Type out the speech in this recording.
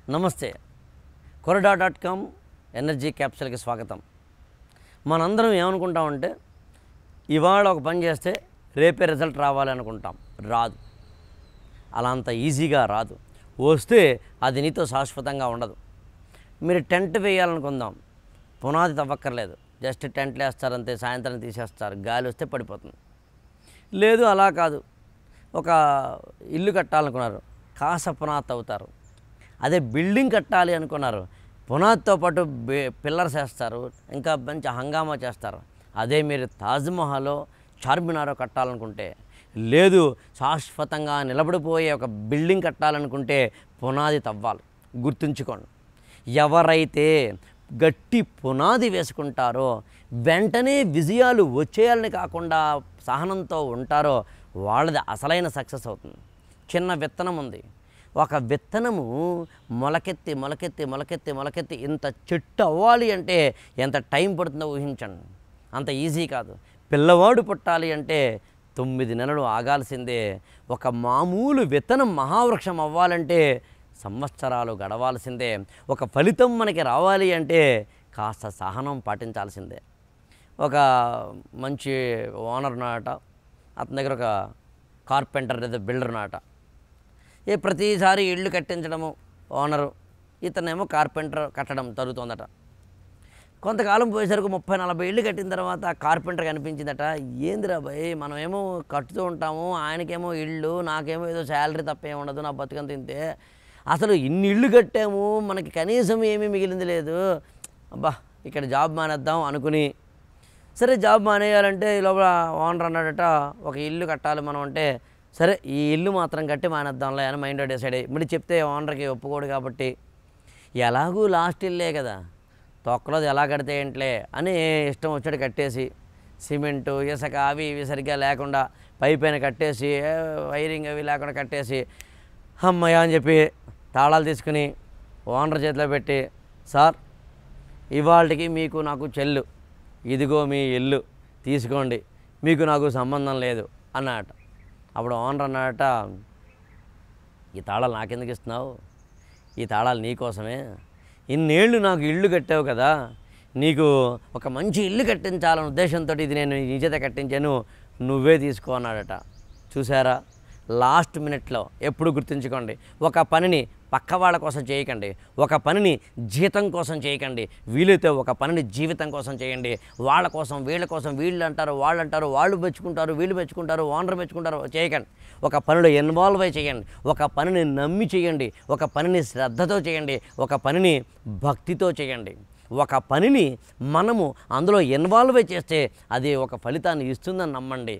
నమస్తే కొరడా dot com energy క్యాప్సూల్కి స్వాగతం మనందరం ఏమనుకుంటామంటే ఇవాళ ఒక పని చేస్తే రేపే రిజల్ట్ రావాలి అనుకుంటాం రాదు అలా అంత ఈజీగా రాదు వస్తే అది నీతో శాశ్వతంగా ఉండదు మీరు టెంట్ వేయాలనుకుందాం పునాది తవ్వక్కర్లేదు జస్ట్ టెంట్లు వేస్తారంతే సాయంత్రం తీసేస్తారు గాలి వస్తే పడిపోతుంది లేదు అలా కాదు ఒక ఇల్లు కట్టాలనుకున్నారు కాస పునాది తవ్వుతారు అదే బిల్డింగ్ కట్టాలి అనుకున్నారు పునాదితో పాటు బే- పిల్లర్స్ వేస్తారు ఇంకా మంచి హంగామా చేస్తారు అదే మీరు తాజ్మహల్ చార్మినారో కట్టాలనుకుంటే లేదు శాశ్వతంగా నిలబడిపోయే ఒక బిల్డింగ్ కట్టాలనుకుంటే పునాది తవ్వాలి గుర్తుంచుకోండి ఎవరైతే గట్టి పునాది వేసుకుంటారో వెంటనే విజయాలు వచ్చేయాలని కాకుండా సహనంతో ఉంటారో వాళ్ళది అసలైన సక్సెస్ అవుతుంది చిన్న విత్తనం ఉంది ఒక విత్తనము మొలకెత్తి మొలకెత్తి మొలకెత్తి మొలకెత్తి ఇంత చెట్టు అవ్వాలి అంటే ఎంత టైం పడుతుందో ఊహించండి అంత ఈజీ కాదు పిల్లవాడు పుట్టాలి అంటే తొమ్మిది నెలలు ఆగాల్సిందే ఒక మామూలు విత్తనం మహావృక్షం అవ్వాలంటే సంవత్సరాలు గడవాల్సిందే ఒక ఫలితం మనకి రావాలి అంటే కాస్త సహనం పాటించాల్సిందే ఒక మంచి ఓనర్ నాట అతని దగ్గర ఒక కార్పెంటర్ లేదా బిల్డర్ నాట ఏ ప్రతిసారి ఇళ్ళు కట్టించడము ఓనరు ఇతనేమో కార్పెంటర్ కట్టడం జరుగుతుందట కొంతకాలం పోయేసరికి ముప్పై నలభై ఇళ్ళు కట్టిన తర్వాత కార్పెంటర్ కనిపించిందట ఏందిరా భయ్ మనమేమో కట్టుతూ ఉంటాము ఆయనకేమో ఇళ్ళు నాకేమో ఏదో శాలరీ తప్ప ఉండదు నా బతుకంత ఇంతే అసలు ఇన్ని ఇళ్ళు కట్టాము మనకి కనీసం ఏమీ మిగిలింది లేదు అబ్బా ఇక్కడ జాబ్ మానేద్దాం అనుకుని సరే జాబ్ మానేయాలంటే ఈ లోపల ఓనర్ అన్నాడట ఒక ఇల్లు కట్టాలి మనం అంటే సరే ఈ ఇల్లు మాత్రం కట్టి మానేద్దాంలే అని మైండ్ డిసైడ్ అయ్యి మళ్ళీ చెప్తే ఓనర్కి ఒప్పుకోడు కాబట్టి ఎలాగూ లాస్ట్ ఇల్లే కదా తొక్కలోది ఎలా కడితే ఏంట్లే అని ఇష్టం వచ్చాడు కట్టేసి సిమెంటు ఇసుక అవి ఇవి సరిగ్గా లేకుండా పై పైన కట్టేసి ఏ వైరింగ్ అవి లేకుండా కట్టేసి అమ్మయ్య అని చెప్పి తాళాలు తీసుకుని ఓనర్ చేతిలో పెట్టి సార్ ఇవాళకి మీకు నాకు చెల్లు ఇదిగో మీ ఇల్లు తీసుకోండి మీకు నాకు సంబంధం లేదు అన్నట అప్పుడు ఓనర్ అన్నట ఈ తాళాలు నాకెందుకు ఇస్తున్నావు ఈ తాళాలు నీకోసమే ఇన్నేళ్ళు నాకు ఇల్లు కట్టావు కదా నీకు ఒక మంచి ఇల్లు కట్టించాలనే ఉద్దేశంతో ఇది నేను నీ చేత కట్టించాను నువ్వే తీసుకో అన్నాడట చూసారా లాస్ట్ మినిట్లో ఎప్పుడు గుర్తుంచుకోండి ఒక పనిని పక్క వాళ్ళ కోసం చేయకండి ఒక పనిని జీతం కోసం చేయకండి వీలైతే ఒక పనిని జీవితం కోసం చేయండి వాళ్ళ కోసం వీళ్ళ కోసం వీళ్ళు అంటారు వాళ్ళు అంటారు వాళ్ళు మెచ్చుకుంటారు వీళ్ళు మెచ్చుకుంటారు ఓనర్ మెచ్చుకుంటారు చేయకండి ఒక పనిలో ఇన్వాల్వ్ అయి చేయండి ఒక పనిని నమ్మి చేయండి ఒక పనిని శ్రద్ధతో చేయండి ఒక పనిని భక్తితో చేయండి ఒక పనిని మనము అందులో ఇన్వాల్వ్ అయి చేస్తే అది ఒక ఫలితాన్ని ఇస్తుందని నమ్మండి